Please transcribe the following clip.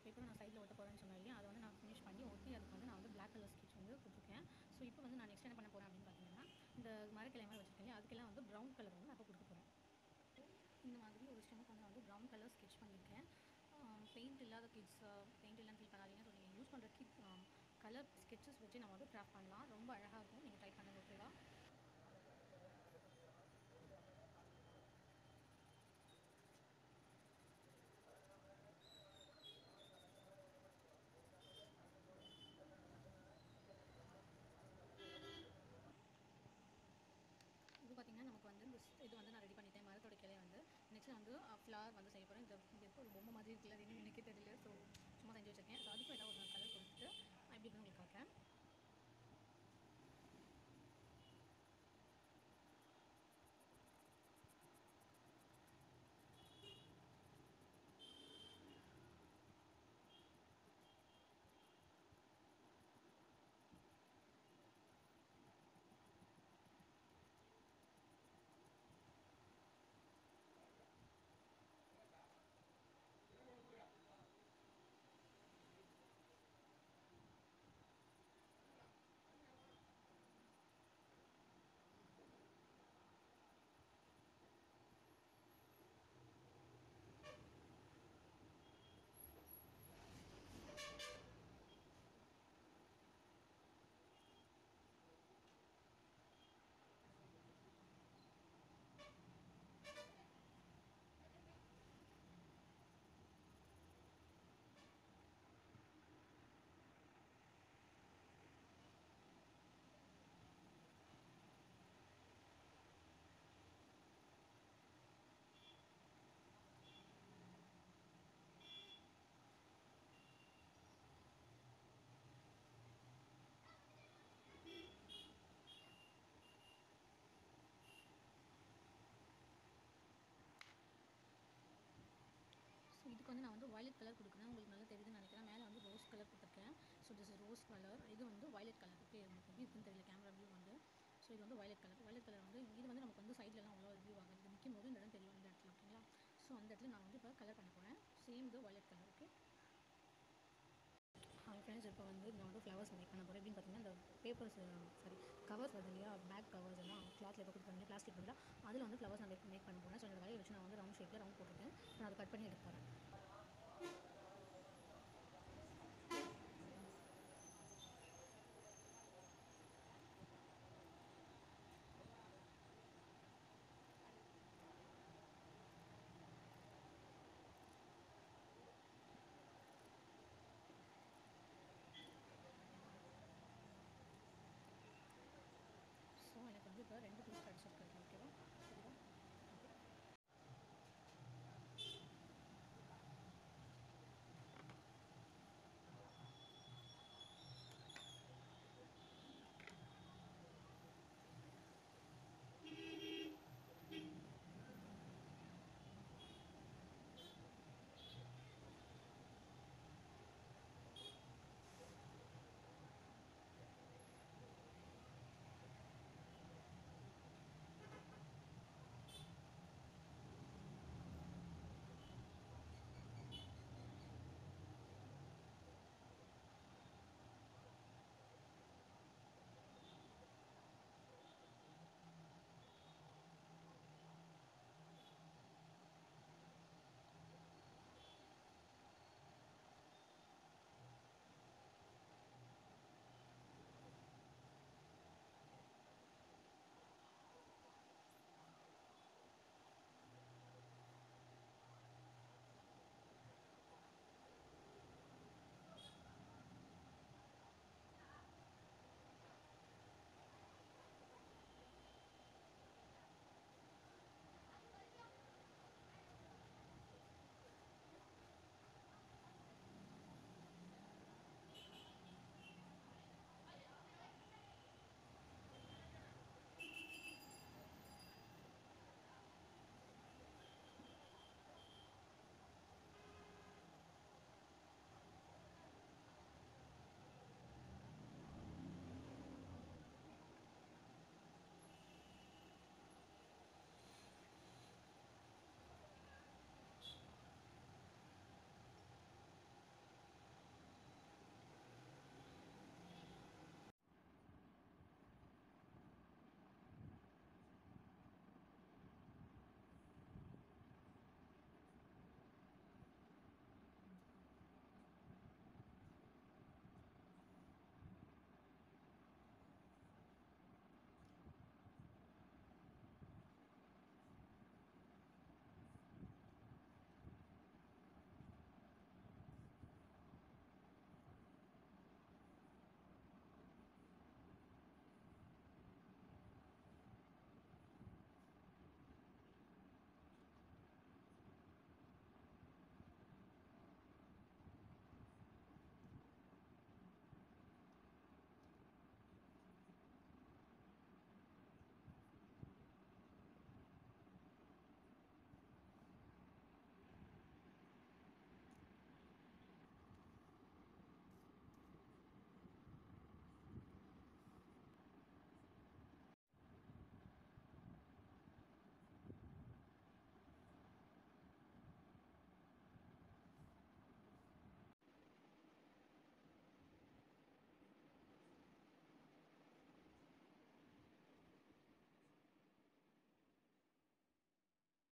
பேப்பரை நான் சைடில் ஒட்ட போகிறேன்னு சொன்னேன் இல்லையா அதை வந்து நான் ஃபினிஷ் பண்ணி ஒட்டி அதுக்கு வந்து நான் வந்து பிளாக் கலர் ஸ்கெட்ச் வந்து கொடுத்துருக்கேன் ஸோ இப்போ வந்து நான் நெக்ஸ்ட் என்ன பண்ண போகிறேன் அப்படின்னு பார்த்தீங்கன்னா இந்த மரக்கிளை மாதிரி வச்சுருக்கேன் இல்லையா அதுக்கெல்லாம் வந்து ப்ரௌன் கலர் வந்து நான் இப்போ கொடுக்க போகிறேன் இந்த மாதிரி ஒரு ஸ்டெம்முக்கு வந்து நான் வந்து ப்ரௌன் கலர் ஸ்கெட்ச் பண்ணியிருக்கேன் பெயிண்ட் இல்லாத கிட்ஸ் பெயிண்ட் இல்லைன்னு ஃபீல் பண்ணாதீங்க ஸோ நீங்கள் யூஸ் பண்ணுற கிட் கலர் ஸ்கெட்சஸ் வச்சு நம்ம வந்து கிராஃப்ட் பண்ணலாம் ரொம்ப அழகாக இருக்கும் நீங்கள் ட்ரை பண்ணுங்க ஓகேவா இது பார்த்திங்கன்னா நமக்கு வந்து இந்த ஸ்- இது வந்து நான் ரெடி பண்ணிட்டேன் மரத்தோட கிளைய வந்து நெக்ஸ்ட் வந்து ஃப்ளவர் வந்து செய்ய போகிறேன் இந்த இது இருக்க ஒரு பொம்மை மாதிரி இருக்குல்ல அது இன்னும் எனக்கே தெரியல ஸோ சும்மா செஞ்சு வச்சிருக்கேன் ஸோ அதுக்கும் ஏதாவது ஒரு கலர் கொடுத்துட்டு நான் எப்படி இருக்குன்னு உங்களுக்கு காட்டுறேன் ஸோ இதுக்கு வந்து நான் வந்து violet கலர் கொடுக்குறேன் உங்களுக்கு நல்லா தெரியுதுன்னு நினைக்கிறேன் மேலே வந்து ரோஸ் கலர் கொடுத்துருக்கேன் ஸோ திஸ் ரோஸ் கலர் இது வந்து violet கலர் ஓகே உங்களுக்கு எப்படி இருக்குன்னு தெரியல கேமரா வியூ வந்து ஸோ இது வந்து violet கலர் violet கலர் வந்து இது வந்து நமக்கு வந்து சைட்லலாம் அவ்வளோ வியூ ஆகாது இது நிற்கும் போது இந்த இடம் தெரியும் இந்த இடத்துல ஓகேங்களா ஸோ அந்த இடத்துல நான் வந்து இப்போ கலர் பண்ண போகிறேன் சேம் இது violet colour okay hi friends இப்போ வந்து நான் வந்து ஃப்ளவர்ஸ் மேக் பண்ண போகிறேன் எப்படின்னு பார்த்தீங்கன்னா இந்த பேப்பர்ஸ் சாரி கவர்ஸ் வருது இல்லையா பேக் கவர்ஸ் எல்லாம் கிளாத்தில் இப்போ கொடுத்தாங்க பிளாஸ்டிக் பதிலாக அதில் வந்து ஃப்ளவர்ஸ் நான் மேக் மேக் பண்ண போகிறேன் ஸோ இந்த வலையை வச்சு நான் வந்து ரவுண்ட் ஷேப்பில் ரவுண்ட் போட்டுருக்கேன் நான் அதை கட் பண்ணி எடுக்க போகிறேன்